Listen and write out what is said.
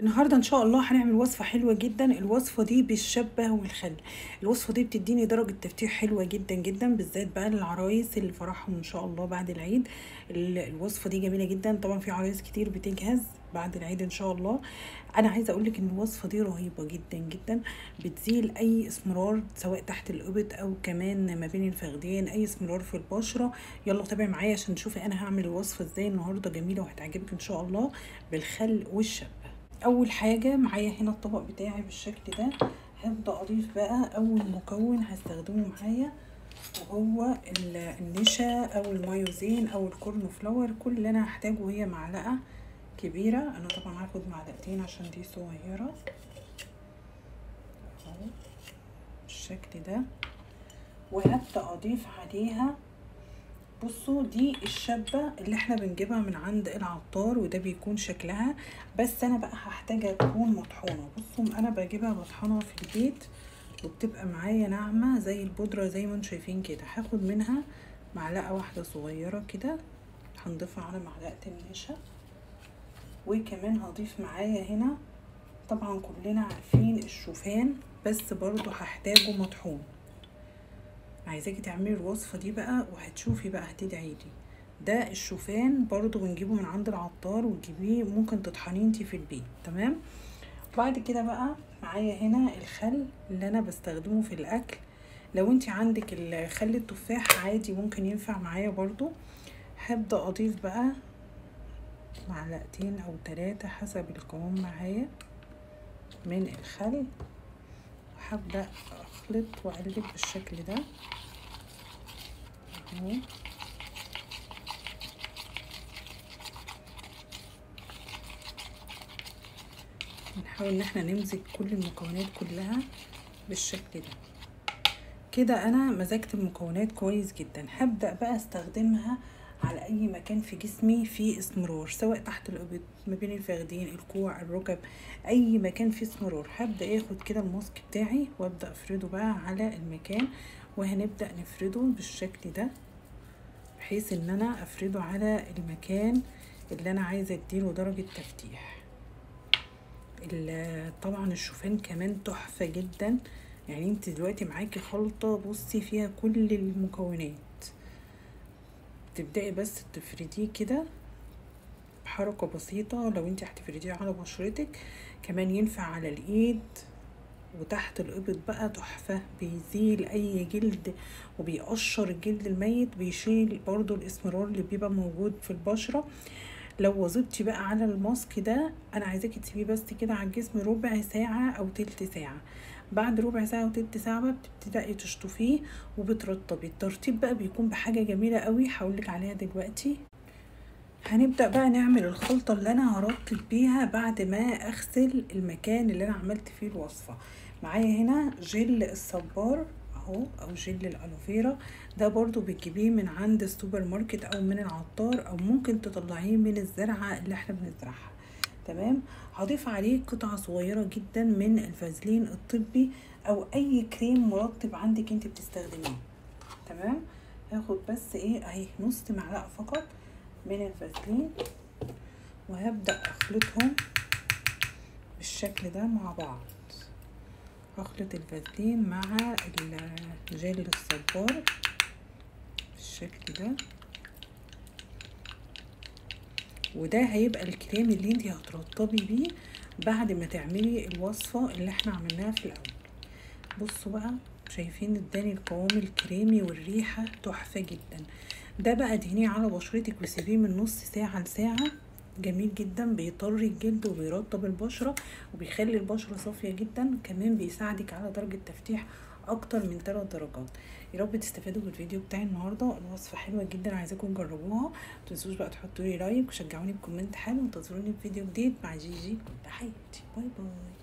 النهارده ان شاء الله هنعمل وصفه حلوه جدا الوصفه دي بالشبه والخل الوصفه دي بتديني درجه تفتيح حلوه جدا جدا بالذات بقى للعرايس اللي فرحهم ان شاء الله بعد العيد ال- الوصفه دي جميله جدا طبعا في عرايس كتير بتجهز بعد العيد ان شاء الله انا عايزه اقول لك ان الوصفه دي رهيبه جدا جدا بتزيل اي اسمرار سواء تحت الابط او كمان ما بين الفخذين اي اسمرار في البشره يلا تابعي معايا عشان تشوفي انا هعمل الوصفه ازاي النهارده جميله وهتعجبك ان شاء الله بالخل والشبه اول حاجه معايا هنا الطبق بتاعي بالشكل ده هبدا اضيف بقى اول مكون هستخدمه معايا وهو ال- النشا او المايوزين او الكورن فلاور كل اللي انا هحتاجه هي معلقه كبيره انا طبعا هاخد معلقتين عشان دي صغيره اهو بالشكل ده وهبدا اضيف عليها بصوا دي الشابة اللي احنا بنجيبها من عند العطار وده بيكون شكلها بس انا بقى هحتاجها تكون مطحونة بصوا انا بجيبها بطحنها في البيت وبتبقى معايا ناعمة زي البودرة زي ما انتم شايفين كده هاخد منها معلقة واحدة صغيرة كده هنضيفها على معلقة النشا وكمان هضيف معايا هنا طبعا كلنا عارفين الشوفان بس برضو هحتاجه مطحون عايزاكي تعملي الوصفه دي بقى وهتشوفي بقى هتدعي لي ده الشوفان برضو بنجيبه من عند العطار وتجيبيه ممكن تطحنيه انتي في البيت تمام بعد كده بقى معايا هنا الخل اللي انا بستخدمه في الاكل لو انتي عندك الخل التفاح عادي ممكن ينفع معايا برضو هبدا اضيف بقى معلقتين او ثلاثة حسب القوام معايا من الخل وهبدا اخلط واقلب بالشكل ده اهو بنحاول ان احنا نمزج كل المكونات كلها بالشكل ده كده انا مزجت المكونات كويس جدا هبدا بقى استخدمها على اي مكان في جسمي فيه اسمرار سواء تحت الابط ما بين الفخذين الكوع الركب اي مكان فيه اسمرار هبدا اخد كده الماسك بتاعي وابدا افرده بقى على المكان وهنبدا نفرده بالشكل ده بحيث ان انا افرده على المكان اللي انا عايزه اديله درجه تفتيح طبعا الشوفان كمان تحفه جدا يعني انت دلوقتي معاكي خلطه بصي فيها كل المكونات تبدأي بس تفرديه كده بحركة بسيطة لو انت هتفرديه على بشرتك كمان ينفع على الايد وتحت الابط بقى تحفة بيزيل اي جلد وبيقشر الجلد الميت بيشيل برضو الاسمرار اللي بيبقى موجود في البشرة لو وظبتي بقى على الماسك ده انا عايزاكي تسيبيه بس كده على الجسم ربع ساعة او تلت ساعة بعد ربع ساعة وتلت ساعة بقى بتبدأي تشطفيه وبترطبي الترطيب بقى بيكون بحاجة جميلة قوي هقولك عليها دلوقتي هنبدأ بقى نعمل الخلطة اللي انا هرطب بيها بعد ما اغسل المكان اللي انا عملت فيه الوصفة معايا هنا جل الصبار اهو او جل الالوفيرا ده برضو بتجيبيه من عند السوبر ماركت او من العطار او ممكن تطلعيه من الزرعة اللي احنا بنزرعها تمام هضيف عليه قطعة صغيرة جدا من الفازلين الطبي او اي كريم مرطب عندك انت بتستخدميه تمام هاخد بس ايه اهي نص معلقة فقط من الفازلين وهبدأ اخلطهم بالشكل ده مع بعض هخلط الفازلين مع الجل الصبار بالشكل ده وده هيبقى الكريم اللي انت هترطبي بيه بعد ما تعملي الوصفة اللي احنا عملناها في الاول بصوا بقى شايفين اداني القوام الكريمي والريحة تحفة جدا ده بقى ادهنيه على بشرتك وسيبيه من نص ساعة لساعة جميل جدا بيطري الجلد وبيرطب البشرة وبيخلي البشرة صافية جدا كمان بيساعدك على درجة تفتيح اكتر من 3 درجات يا رب تستفادوا بالفيديو بتاعي النهارده الوصفه حلوه جدا عايزاكم تجربوها متنسوش بقى تحطوا لي لايك وشجعوني بكومنت حلو وانتظروني بفيديو جديد مع جيجي كل حياتي باي باي